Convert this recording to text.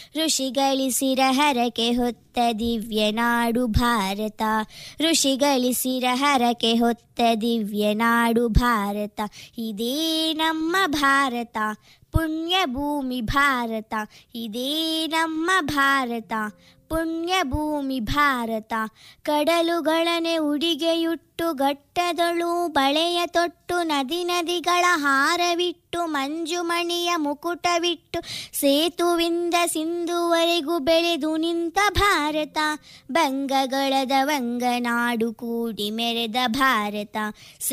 ಋಷಿಗಳಿಸಿರ ಹರಕೆ ಹೊತ್ತ ದಿವ್ಯ ನಾಡು ಭಾರತ ಋಷಿಗಳಿಸಿರ ಹರಕೆ ಹೊತ್ತ ದಿವ್ಯ ನಾಡು ಭಾರತ ಇದೇ ನಮ್ಮ ಭಾರತ ಪುಣ್ಯ ಭೂಮಿ ಭಾರತ ಇದೇ ನಮ್ಮ ಭಾರತ ಪುಣ್ಯ ಭೂಮಿ ಭಾರತ ಕಡಲುಗಳನೆ ಉಡಿಗೆಯುಟ್ಟು ಗಟ್ಟದಳು ಬಳೆಯ ತೊಟ್ಟು ನದಿ ನದಿಗಳ ಹಾರವಿಟ್ಟು ಮಂಜುಮಣಿಯ ಮುಕುಟವಿಟ್ಟು ಸೇತುವಿಂದ ಸಿಂಧುವರೆಗೂ ಬೆಳೆದು ನಿಂತ ಭಾರತ ಬಂಗಗಳದ ವಂಗನಾಡು ಕೂಡಿ ಮೆರೆದ ಭಾರತ